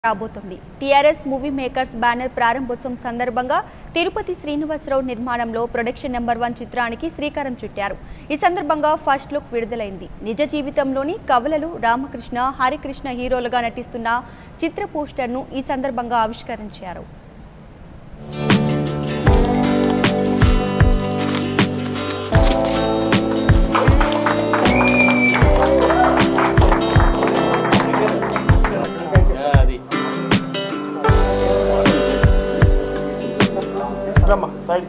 రాబోతోంది TRS movie makers banner ప్రారంభోత్సవం సందర్భంగా తిరుపతి శ్రీనివాసరావు నిర్మాణంలో ప్రొడక్షన్ నెంబర్ వన్ చిత్రానికి శ్రీకారం చుట్టారు ఈ సందర్భంగా ఫస్ట్ లుక్ విడుదలైంది నిజ జీవితంలోని కవలలు రామకృష్ణ హరికృష్ణ హీరోలుగా నటిస్తున్న చిత్ర పోస్టర్ను ఈ సందర్భంగా ఆవిష్కరించారు అది రమ్మా సైడ్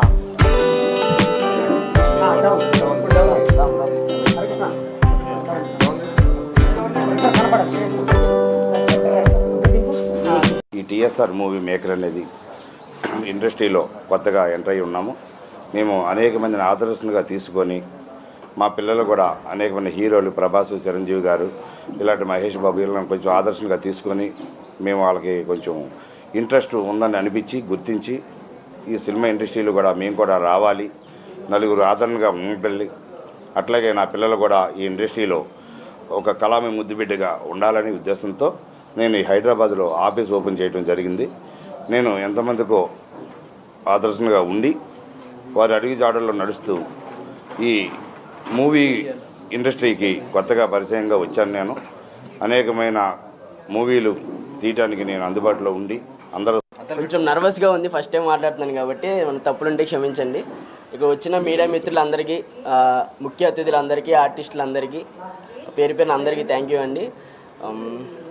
ఈ టిఎస్ఆర్ మూవీ మేకర్ అనేది ఇండస్ట్రీలో కొత్తగా ఎంటర్ అయి ఉన్నాము మేము అనేక మందిని ఆదర్శంగా తీసుకొని మా పిల్లలు కూడా అనేక మంది హీరోలు ప్రభాస్ చిరంజీవి గారు ఇలాంటి మహేష్ బాబు వీళ్ళని కొంచెం ఆదర్శంగా తీసుకొని మేము వాళ్ళకి కొంచెం ఇంట్రెస్ట్ ఉందని అనిపించి గుర్తించి ఈ సినిమా ఇండస్ట్రీలో కూడా మేము కూడా రావాలి నలుగురు ఆదరణగా ఉండాలి అట్లాగే నా పిల్లలు కూడా ఈ ఇండస్ట్రీలో ఒక కళామి ముద్దుబిడ్డగా ఉండాలనే ఉద్దేశంతో నేను ఈ హైదరాబాద్లో ఆఫీస్ ఓపెన్ చేయడం జరిగింది నేను ఎంతమందికో ఆదర్శంగా ఉండి వారి అడుగు జాడల్లో నడుస్తూ ఈ మూవీ ఇండస్ట్రీకి కొత్తగా పరిచయంగా వచ్చాను నేను అనేకమైన మూవీలు తీయటానికి నేను అందుబాటులో ఉండి అందరూ కొంచెం నర్వస్గా ఉంది ఫస్ట్ టైం మాట్లాడుతున్నాను కాబట్టి మన తప్పులుంటే క్షమించండి ఇక వచ్చిన మీడియా మిత్రులందరికీ ఆ, ముఖ్య అతిథులందరికీ ఆర్టిస్టులందరికీ పేరు పేరున అందరికీ థ్యాంక్ యూ అండి ఉమ్,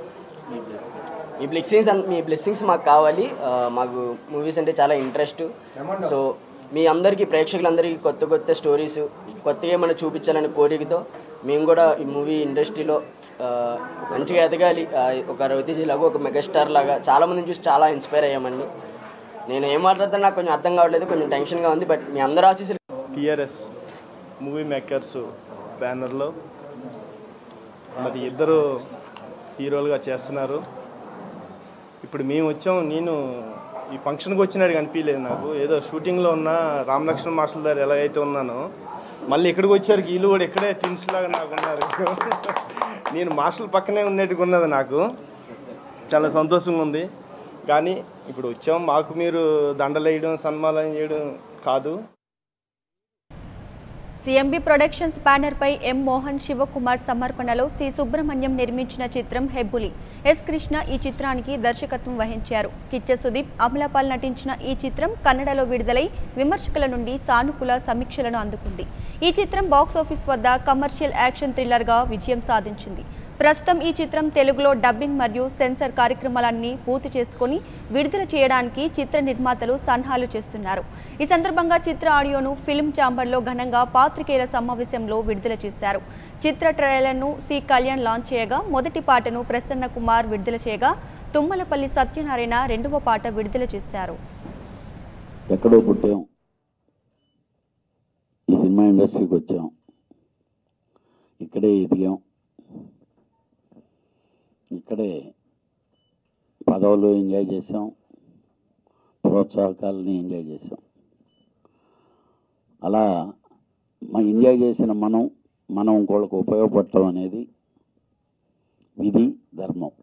మీ బ్లెస్సింగ్స్ మీ బ్లెస్సింగ్స్ మాకు కావాలి ఆ, మాకు మూవీస్ అంటే చాలా ఇంట్రెస్ట్ సో మీ అందరికీ ప్రేక్షకులందరికీ కొత్త కొత్త స్టోరీస్ కొత్తగా ఏమైనా చూపించాలనే కోరికతో మేము కూడా ఈ మూవీ ఇండస్ట్రీలో ఆ, మంచిగా ఎదగాలి ఆ, ఒక రవితేజీ లాగా ఒక మెగాస్టార్ లాగా చాలా మందిని చూసి చాలా ఇన్స్పైర్ అయ్యామండి నేను ఏం మాట్లాడుతున్నా నాకు కొంచెం అర్థం కావట్లేదు కొంచెం టెన్షన్గా ఉంది బట్ మీ అందరూ ఆశీస్సులు టిఆర్ఎస్ మూవీ మేకర్స్ బ్యానర్లో మరి ఇద్దరు హీరోలుగా చేస్తున్నారు ఇప్పుడు మేము వచ్చాం నేను ఈ ఫంక్షన్కి వచ్చినట్టు కనిపించలేదు నాకు ఏదో షూటింగ్లో ఉన్న రామ్ లక్ష్మణ్ మాస్టర్ దగ్గర ఎలాగైతే ఉన్నానో మళ్ళీ ఇక్కడికి వచ్చారు వీళ్ళు కూడా ఇక్కడే ట్విన్స్ లాగా నాకు ఉన్నారు నేను మాస్టర్ పక్కనే ఉన్నట్టుగా ఉన్నది నాకు చాలా సంతోషంగా ఉంది కానీ ఇప్పుడు వచ్చాం మాకు మీరు దండలేయడం సన్మానం చేయడం కాదు సిఎంబి ప్రొడక్షన్స్ బ్యానర్ పై ఎం మోహన్ శివకుమార్ సమర్పణలో సి సుబ్రహ్మణ్యం నిర్మించిన చిత్రం హెబ్బులి ఎస్ కృష్ణ ఈ చిత్రానికి దర్శకత్వం వహించారు కిచ్చ సుదీప్ అమలాపాల్ నటించిన ఈ చిత్రం కన్నడలో విడుదలై విమర్శకుల నుండి సానుకూల సమీక్షలను అందుకుంది ఈ చిత్రం బాక్స్ ఆఫీస్ వద్ద కమర్షియల్ యాక్షన్ థ్రిల్లర్గా విజయం సాధించింది ప్రస్తుతం ఈ చిత్రం తెలుగులో డబ్బింగ్ మరియు సెన్సార్ కార్యక్రమాలన్నీ పూర్తి చేసుకొని విడుదల చేయడానికి చిత్ర నిర్మాతలు సన్నాహాలు చేస్తున్నారు ఈ సందర్భంగా చిత్ర ఆడియోను ఫిల్మ్ ఛాంబర్లో ఘనంగా పాత్రికేయుల సమావేశంలో విడుదల చేశారు చిత్ర ట్రైలర్ను సి కళ్యాణ్ లాంచ్ చేయగా మొదటి పాటను ప్రసన్న కుమార్ విడుదల చేయగా తుమ్మలపల్లి సత్యనారాయణ రెండవ పాట విడుదల చేశారు ఎక్కడో పుట్టాం ఈ సినిమా ఇండస్ట్రీకి వచ్చాం ఇక్కడే ఎదిగాం ఇక్కడే పదవులు ఎంజాయ్ చేసాం ప్రోత్సాహకాలని ఎంజాయ్ చేసాం అలా మా ఎంజాయ్ చేసిన మనం మనం ఇంకోళ్ళకు ఉపయోగపడటం అనేది విధి ధర్మం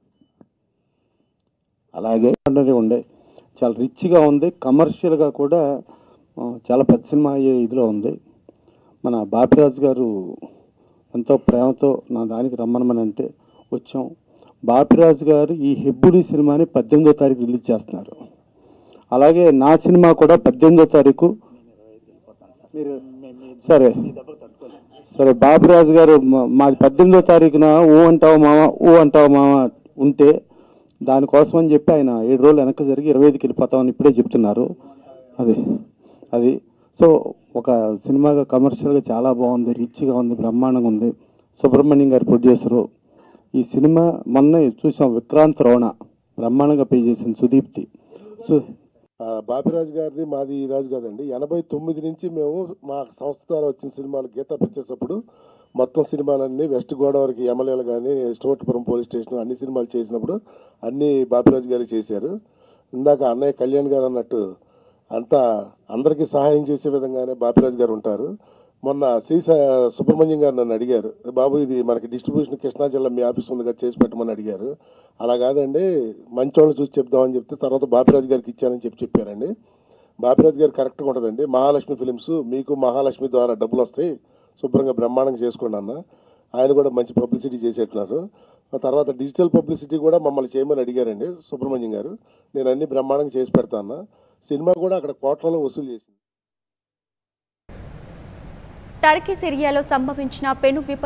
అలాగే ఆర్డినరీ ఉండే చాలా రిచ్గా ఉంది కమర్షియల్గా కూడా ఆ, చాలా పెద్ద సినిమా అయ్యే ఇదిలో ఉంది మన బాపిరాజు గారు ఎంతో ప్రేమతో నా దానికి రమ్మనమని అంటే వచ్చాం బాపిరాజు గారు ఈ హెబ్బుడి సినిమాని పద్దెనిమిదో తారీఖు రిలీజ్ చేస్తున్నారు అలాగే నా సినిమా కూడా పద్దెనిమిదో తారీఖు మీరు సరే సరే బాబురాజు గారు మా- మాది పద్దెనిమిదో తారీఖున ఊ అంటావు మామ ఊ అంటావు మామ ఉంటే దానికోసం అని చెప్పి ఆయన ఏడు రోజులు వెనక్కి జరిగి ఇరవై ఐదుకి వెళ్ళిపోతామని ఇప్పుడే చెప్తున్నారు అది అది సో ఒక సినిమాగా కమర్షియల్గా చాలా బాగుంది రిచ్గా ఉంది బ్రహ్మాండంగా ఉంది సుబ్రహ్మణ్యం గారి ప్రొడ్యూసరు ఈ సినిమా మొన్న చూసాం విక్రాంత్ రోణ బ్రహ్మాండంగా పే చేసింది సుదీప్తి సో ఆ, బాపిరాజు గారిది మాది ఈ రాజు కాదండి ఎనభై తొమ్మిది నుంచి మేము మా సంస్థ ద్వారా వచ్చిన సినిమాలు గీతా పిక్చర్స్ అప్పుడు మొత్తం సినిమాలన్నీ వెస్ట్ గోదావరికి ఎమ్మెల్యేలు కానీ స్టోర్పురం పోలీస్ స్టేషన్ అన్ని సినిమాలు చేసినప్పుడు అన్ని బాపిరాజు గారు చేశారు ఇందాక అన్నయ్య కళ్యాణ్ గారు అన్నట్టు అంతా అందరికీ సహాయం చేసే విధంగానే బాపిరాజు గారు ఉంటారు మొన్న శ్రీ స- సుబ్రహ్మణ్యం గారు నన్ను అడిగారు బాబు ఇది మనకి డిస్ట్రిబ్యూషన్ కృష్ణా జిల్లా మీ ఆఫీస్ ఉంది కదా చేసి పెట్టమని అడిగారు అలా కాదండి మంచి వాళ్ళని చూసి చెప్దామని చెప్తే తర్వాత బాపిరాజు గారికి ఇచ్చానని చెప్పి చెప్పారండి బాపిరాజు గారు కరెక్ట్గా ఉంటుందండి మహాలక్ష్మి ఫిలిమ్స్ మీకు మహాలక్ష్మి ద్వారా డబ్బులు వస్తాయి శుభ్రంగా బ్రహ్మాండంగా చేసుకోండి అన్న ఆయన కూడా మంచి పబ్లిసిటీ చేసేట్టున్నారు ఆ తర్వాత డిజిటల్ పబ్లిసిటీ కూడా మమ్మల్ని చేయమని అడిగారండి సుబ్రహ్మణ్యం గారు నేను అన్ని బ్రహ్మాండంగా చేసి పెడతాను సినిమా కూడా అక్కడ కోట్లలో వసూలు చేసింది టర్కీ సిరియాలో సంభవించిన పెను విపత్తు